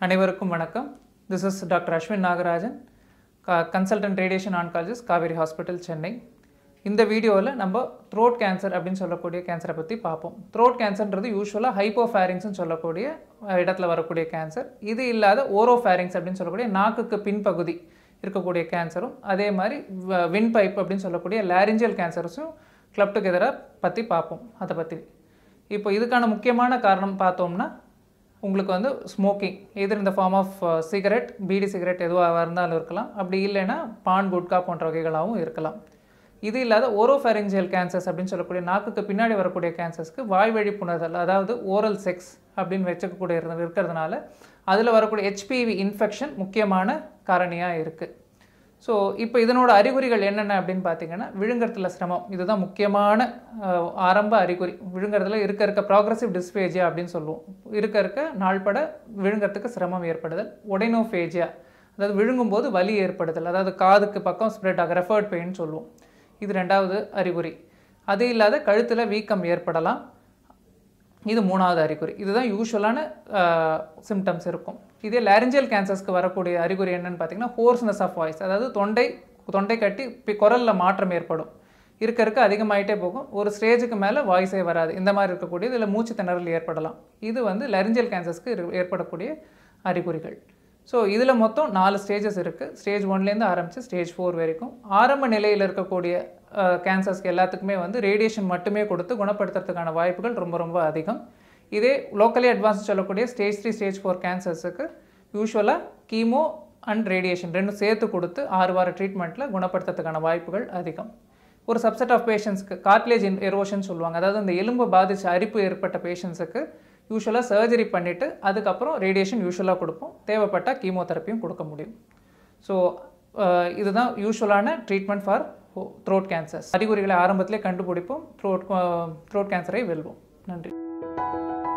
அனைவருக்கும் வணக்கம் this is doctor Ashwin Nagarajan consultant radiation oncologist Kauvery hospital Chennai இந்த வீடியோவில் நம்ம த்ரோட் கேன்சர் அப்படின்னு சொல்லக்கூடிய கேன்சரை பற்றி பார்ப்போம் த்ரோட் கேன்சர்ன்றது யூஸ்வலாக ஹைப்போஃபேரிங்ஸ்னு சொல்லக்கூடிய அஹ், இடத்துல வரக்கூடிய கேன்சர் இது இல்லாத ஓரோஃபேரிங்ஸ் அப்படின்னு சொல்லக்கூடிய நாக்குக்கு பின்பகுதி இருக்கக்கூடிய கேன்சரும் அதே மாதிரி வின் பைப் அப்படின்னு சொல்லக்கூடிய லாரிஞ்சல் கேன்சர்ஸும் கிளப் டுகெதராக பற்றி பார்ப்போம் அதை பற்றி இப்போ இதுக்கான முக்கியமான காரணம் பார்த்தோம்னா உங்களுக்கு வந்து ஸ்மோக்கிங் எதிர் இந்த form of cigarette beedi cigarette எதுவாக இருந்தாலும் இருக்கலாம் அப்படி இல்லைன்னா பான் குட்கா போன்ற வகைகளாகவும் இருக்கலாம் இது இல்லாத ஓரோஃபேரிஞ்சியல் கேன்சர்ஸ் அப்படின்னு சொல்லக்கூடிய நாக்குக்கு பின்னாடி வரக்கூடிய கேன்சர்ஸ்க்கு வாய் வழி புணர்தல் அதாவது ஓரல் செக்ஸ் அப்படின்னு வச்சுக்கக்கூடிய இருந்து- இருக்கிறதுனால அதில் வரக்கூடிய ஹெச்பிவி இன்ஃபெக்ஷன் முக்கியமான காரணியாக இருக்குது ஸோ இப்போ இதனோட அறிகுறிகள் என்னென்ன அப்படின்னு பார்த்தீங்கன்னா விழுங்கறதுல சிரமம் இதுதான் முக்கியமான அஹ், ஆரம்ப அறிகுறி விழுங்கறதுல இருக்க இருக்க ப்ராக்ரஸிவ் டிஸ்பேஜியா அப்படின்னு சொல்லுவோம் இருக்க இருக்க நாள்பட விழுங்கறதுக்கு சிரமம் ஏற்படுதல் ஒடைனோஃபேஜியா அதாவது விழுங்கும்போது வலி ஏற்படுதல் அதாவது காதுக்கு பக்கம் ஸ்ப்ரெட் ஆக ரெஃபர்ட் பெயின் சொல்லுவோம் இது ரெண்டாவது அறிகுறி அது இல்லாத கழுத்தில் வீக்கம் ஏற்படலாம் இது மூணாவது அறிகுறி இதுதான் யூஸ்வலான சிம்டம்ஸ் இருக்கும் இதே லாரிஞ்சல் கேன்சர்ஸ்க்கு வரக்கூடிய அறிகுறி என்னன்னு பார்த்தீங்கன்னா ஹோர்ஸ்னஸ் ஆஃப் வாய்ஸ் அதாவது தொண்டை தொண்டை கட்டி பி- குரல்ல மாற்றம் ஏற்படும் இருக்க இருக்க அதிகமாயிட்டே போகும் ஒரு ஸ்டேஜுக்கு மேலே வாய்ஸே வராது இந்த மாதிரி இருக்கக்கூடிய இதில் மூச்சு திணறல் ஏற்படலாம் இது வந்து லாரிஞ்சல் கேன்சர்ஸ்க்கு இரு- ஏற்படக்கூடிய அறிகுறிகள் ஸோ இதில் மொத்தம் நாலு ஸ்டேஜஸ் இருக்குது ஸ்டேஜ் ஒன்லேருந்து ஆரம்பித்து ஸ்டேஜ் ஃபோர் வரைக்கும் ஆரம்ப நிலையில் இருக்கக்கூடிய கேன்சர்ஸ்க்கு எல்லாத்துக்குமே வந்து ரேடியேஷன் மட்டுமே கொடுத்து குணப்படுத்துறதுக்கான வாய்ப்புகள் ரொம்ப ரொம்ப அதிகம் இதே லோக்கலி அட்வான்ஸ் சொல்லக்கூடிய ஸ்டேஜ் த்ரீ ஸ்டேஜ் ஃபோர் கேன்சர்ஸுக்கு யூஸ்வலாக கீமோ அண்ட் ரேடியேஷன் ரெண்டும் சேர்த்து கொடுத்து ஆறு வார ட்ரீட்மெண்ட்டில் குணப்படுத்துறதுக்கான வாய்ப்புகள் அதிகம் ஒரு சப்செட் ஆஃப் பேஷண்ட்ஸ்க்கு கார்ட்லேஜ் எரோஷன் சொல்லுவாங்க அதாவது இந்த எலும்பு பாதிச்ச அரிப்பு ஏற்பட்ட பேஷண்ட்ஸுக்கு யூஸ்வலாக சர்ஜரி பண்ணிவிட்டு அதுக்கப்புறம் ரேடியேஷன் யூஸ்வலாக கொடுப்போம் தேவைப்பட்டால் கீமோதெரப்பியும் கொடுக்க முடியும் ஸோ இதுதான் யூஸ்வலான ட்ரீட்மெண்ட் ஃபார் த்ரோட் கேன்சர்ஸ் அறிகுறிகளை ஆரம்பத்திலே கண்டுபிடிப்போம் த்ரோட் த்ரோட் கேன்சரை வெல்வோம் நன்றி